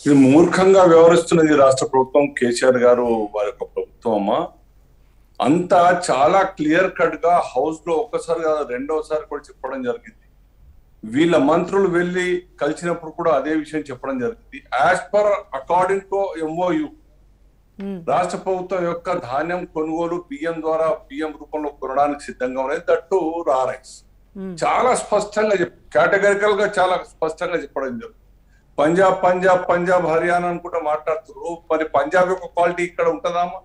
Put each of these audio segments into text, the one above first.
ఇది మూర్ఖంగా వ్యవహరిస్తున్నది ఈ రాష్ట్ర ప్రభుత్వం కేసీఆర్ గారు వారి యొక్క ప్రభుత్వం అమ్మా అంతా చాలా క్లియర్ కట్ గా హౌస్ లో ఒక్కసారి కాదు రెండోసారి కూడా చెప్పడం జరిగింది వీళ్ళ మంత్రులు వెళ్ళి కలిసినప్పుడు కూడా అదే విషయం చెప్పడం జరిగింది as per according to MOU um, రాష్ట్ర ప్రభుత్వం యొక్క ధాన్యం కొనుగోలు బియ్యం ద్వారా బియ్యం రూపంలో కొనడానికి సిద్ధంగా ఉన్నది దట్టు రా రైస్ ఉమ్, చాలా స్పష్టంగా చెప్ కేటగిరికల్ గా చాలా స్పష్టంగా చెప్పడం జరుగుతుంది పంజాబ్ పంజాబ్ పంజాబ్ హర్యానా అనుకుంటా మాట్లాడుతున్నారు మరి పంజాబ్ యొక్క క్వాలిటీ ఇక్కడ ఉంటుందామా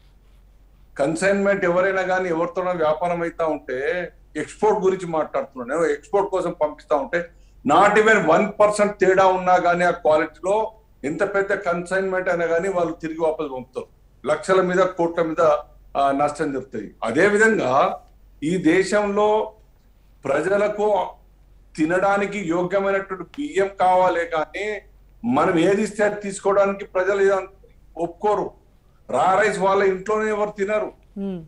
కన్సైన్మెంట్ ఎవరైనా కానీ ఎవరితోనో వ్యాపారం అవుతా ఉంటే ఎక్స్పోర్ట్ గురించి మాట్లాడుతున్నాను నేను ఎక్స్పోర్ట్ కోసం పంపిస్తా ఉంటే నాట్ ఈవెన్ వన్ పర్సెంట్ తేడా ఉన్నా కానీ ఆ క్వాలిటీలో ఎంత పెద్ద కన్సైన్మెంట్ అయినా కానీ వాళ్ళు తిరిగి వాపసు పంపుతారు లక్షల మీద కోట్ల మీద ఆ, నష్టం జరుగుతాయి అదే విధంగా ఈ దేశంలో ప్రజలకు తినడానికి యోగ్యమైనటువంటి బియ్యం కావాలే కానీ మనం ఏది ఇస్తే అది తీసుకోవడానికి ప్రజలు ఇదంతా ఒప్పుకోరు రా రైస్ వాళ్ళ ఇంట్లోనే ఎవరు తినరు ఉమ్,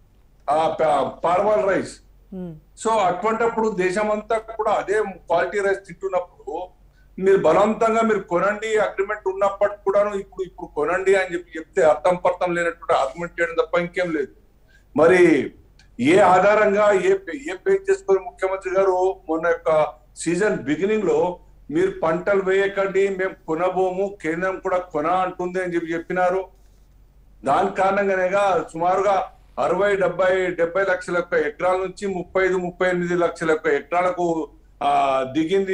ఆ పార్వాల్ రైస్ ఉమ్, సో అటువంటప్పుడు దేశమంతా కూడా అదే క్వాలిటీ రైస్ తింటున్నప్పుడు మీరు బలవంతంగా మీరు కొనండి అగ్రిమెంట్ ఉన్నప్పటికి కూడాను ఇప్పుడు ఇప్పుడు కొనండి అని చెప్పి చెప్తే అర్థం పర్థం లేనటువంటి ఆర్గ్యుమెంట్ చేయడం తప్ప ఇంకేం లేదు మరి ఏ ఆధారంగా ఏ ఏ పేజ్ చేసుకొని ముఖ్యమంత్రి గారు మొన్న యొక్క సీజన్ బిగినింగ్ లో మీరు పంటలు వేయకండి మేము కొనబోము కేంద్రం కూడా కొన అంటుంది అని చెప్పి చెప్పినారు దాని కారణంగానేగా సుమారుగా అరవై డెబ్బై డెబ్బై లక్షల యొక్క ఎకరాల నుంచి ముప్పై ఐదు ముప్పై ఎనిమిది లక్షల యొక్క ఎకరాలకు ఆ దిగింది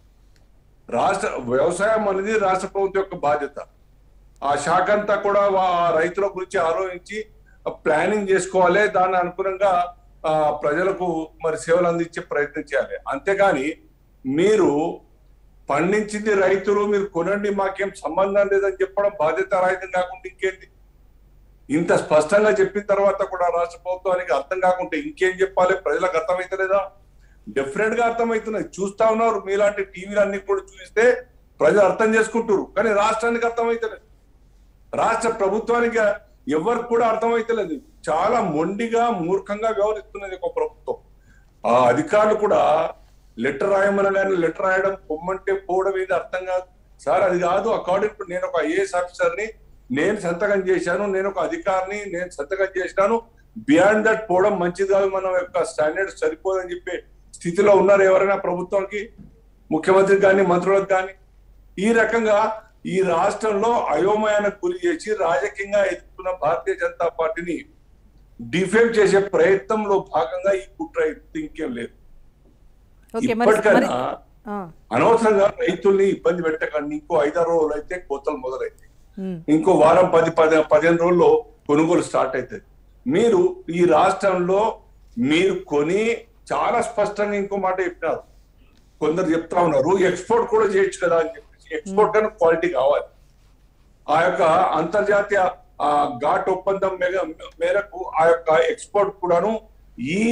రాష్ట్ర వ్యవసాయం అనేది రాష్ట్ర ప్రభుత్వం యొక్క బాధ్యత ఆ శాఖ అంతా కూడా వా- ఆ రైతుల గురించి ఆలోచించి ప్లానింగ్ చేసుకోవాలి దాని అనుగుణంగా ఆ ప్రజలకు మరి సేవలు అందించే ప్రయత్నం చేయాలి అంతేగాని మీరు పండించింది రైతులు మీరు కొనండి మాకేం సంబంధం లేదని చెప్పడం బాధ్యత రాహితం కాకుండా ఇంకేంది ఇంత స్పష్టంగా చెప్పిన తర్వాత కూడా రాష్ట్ర ప్రభుత్వానికి అర్థం కాకుంటే ఇంకేం చెప్పాలి ప్రజలకు అర్థమైతలేదా డెఫినెట్ గా అర్థమవుతున్నది చూస్తా ఉన్నారు మీలాంటి టీవీలు అన్ని కూడా చూస్తే ప్రజలు అర్థం చేసుకుంటారు కానీ రాష్ట్రానికి అర్థమైతలేదు రాష్ట్ర ప్రభుత్వానికి ఎవరికి కూడా అర్థమైతలేదు చాలా మొండిగా మూర్ఖంగా వ్యవహరిస్తున్నది ఒక ప్రభుత్వం ఆ అధికారులు కూడా లెటర్ రాయమని కానీ లెటర్ రాయడం పొమ్మంటే పోవడం ఏది అర్థం కాదు సార్ అది కాదు అకార్డింగ్ టు నేను ఒక ఐఏఎస్ ఆఫీసర్ని నేను సంతకం చేశాను నేను ఒక అధికారిని నేను సంతకం చేసినాను బియాండ్ దట్ పోవడం మంచిది కాదు మన యొక్క స్టాండర్డ్ సరిపోదని చెప్పే స్థితిలో ఉన్నారు ఎవరైనా ప్రభుత్వానికి ముఖ్యమంత్రికి కానీ మంత్రులకు కానీ ఈ రకంగా ఈ రాష్ట్రంలో అయోమయానికి గురి చేసి రాజకీయంగా ఎదుర్కొన్న భారతీయ జనతా పార్టీని డిఫేమ్ చేసే ప్రయత్నంలో భాగంగా ఈ కుట్ర ఇంకేం లేదు ఓకే మరి మరి ఇప్పటికైనా ఆ, అనవసరంగా రైతుల్ని ఇబ్బంది పెట్టకండి ఇంకో ఐదారు రోజులు అయితే కోతలు మొదలైతాయి ఉమ్, ఇంకో వారం పది పది పదిహేను రోజుల్లో కొనుగోలు స్టార్ట్ అవుతుంది మీరు ఈ రాష్ట్రంలో మీరు కొని చాలా స్పష్టంగా ఇంకో మాట చెప్పినారు కొందరు చెప్తా ఉన్నారు ఎక్స్పోర్ట్ కూడా చేయొచ్చు కదా అని చెప్పేసి ఎక్స్పోర్ట్ కన్నా క్వాలిటీ కావాలి ఆ యొక్క అంతర్జాతీయ ఆ, ఘాట్ ఒప్పందం మేర- మేరకు ఆ యొక్క ఎక్స్పోర్ట్ కూడాను ఈ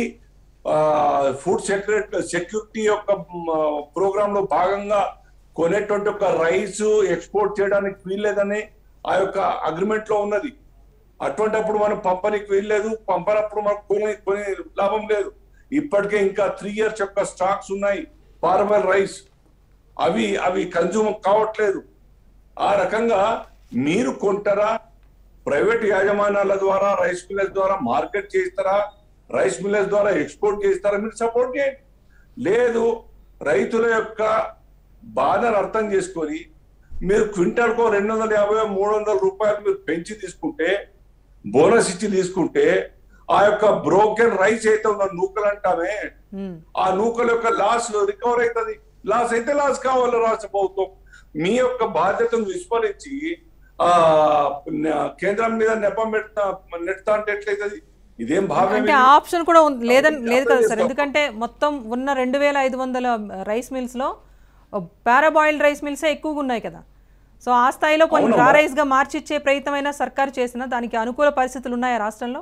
ఫుడ్ సెక్యూరిటీ సెక్యూరిటీ యొక్క ప్రోగ్రామ్ లో భాగంగా కొనేటువంటి ఒక రైస్ ఎక్స్పోర్ట్ చేయడానికి వీల్లేదని ఆ యొక్క అగ్రిమెంట్ లో ఉన్నది అటువంటిప్పుడు మనం పంపనికి వీల్లేదు పంపనప్పుడు మనకు కొని కొని లాభం లేదు ఇప్పటికే ఇంకా త్రీ ఇయర్స్ యొక్క స్టాక్స్ ఉన్నాయి ఫార్మల్ రైస్ అవి అవి కన్జ్యూమ్ కావట్లేదు ఆ రకంగా మీరు కొంటారా ప్రైవేట్ యాజమాన్యాల ద్వారా రైస్ మిల్లర్స్ ద్వారా మార్కెట్ చేస్తారా రైస్ మిల్లర్స్ ద్వారా ఎక్స్పోర్ట్ చేస్తారా మీరు సపోర్ట్ చేయండి లేదు రైతుల యొక్క బాధను అర్థం చేసుకొని మీరు క్వింటల్కో రెండు వందల యాభై మూడు వందల రూపాయలు మీరు పెంచి తీసుకుంటే బోనస్ ఇచ్చి తీసుకుంటే ఆ యొక్క బ్రోకెన్ రైస్ అయితే ఉన్న నూకలు అంటామే ఉమ్, ఆ నూకల యొక్క లాస్ రికవర్ అవుతుంది లాస్ అయితే లాస్ కావాలి రాష్ట్ర ప్రభుత్వం మీ యొక్క బాధ్యతను విస్మరించి ఆ న- కేంద్రం మీద నెపం పెడతా నెడతా అంటే ఎట్లయితుంది ఇదేం భావ్యం అంటే ఇది? ఆ ఆప్షన్ కూడా ఉంది- లేదని అది లేదు కదా అర్థం సార్ చేసుకో. ఎందుకంటే మొత్తం ఉన్న రెండు వేల ఐదు వందల రైస్ మిల్స్లో పారాబాయిల్డ్ రైస్ మిల్సే ఎక్కువగా ఉన్నాయి కదా సో ఆ స్థాయిలో కొన్ని అవునమ్మా. రా రైస్గా మార్చిచ్చే ప్రయత్నమైనా సర్కారు చేసిన దానికి అనుకూల పరిస్థితులు ఉన్నాయా రాష్ట్రంలో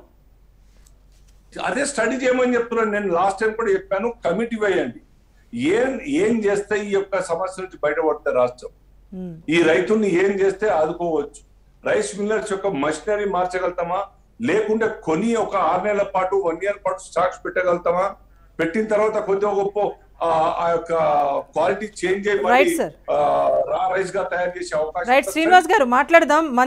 అదే స్టడీ చేయమని చెప్తున్నాను నేను లాస్ట్ టైం కూడా చెప్పాను కమిటీ వేయండి ఏం ఏం చేస్తే ఈ యొక్క సమస్య నుంచి బయటపడతాయి రాష్ట్రం ఉమ్, ఈ రైతుల్ని ఏం చేస్తే ఆదుకోవచ్చు రైస్ మిల్లర్స్ యొక్క మషినరీ మార్చగలుగుతామా లేకుంటే కొని ఒక ఆరు నెలల పాటు వన్ ఇయర్ పాటు స్టాక్స్ పెట్టగలుగుతామా పెట్టిన తర్వాత కొద్దిగా గొప్ప ఆ ఆ యొక్క క్వాలిటీ చేంజ్ అయ్యి Right, మళ్ళీ sir. ఆ, రా రైస్ గా తయారు చేసే అవకాశం రైట్ ఉంటుంది, sir. శ్రీనివాస్ గారు మాట్లాడదాం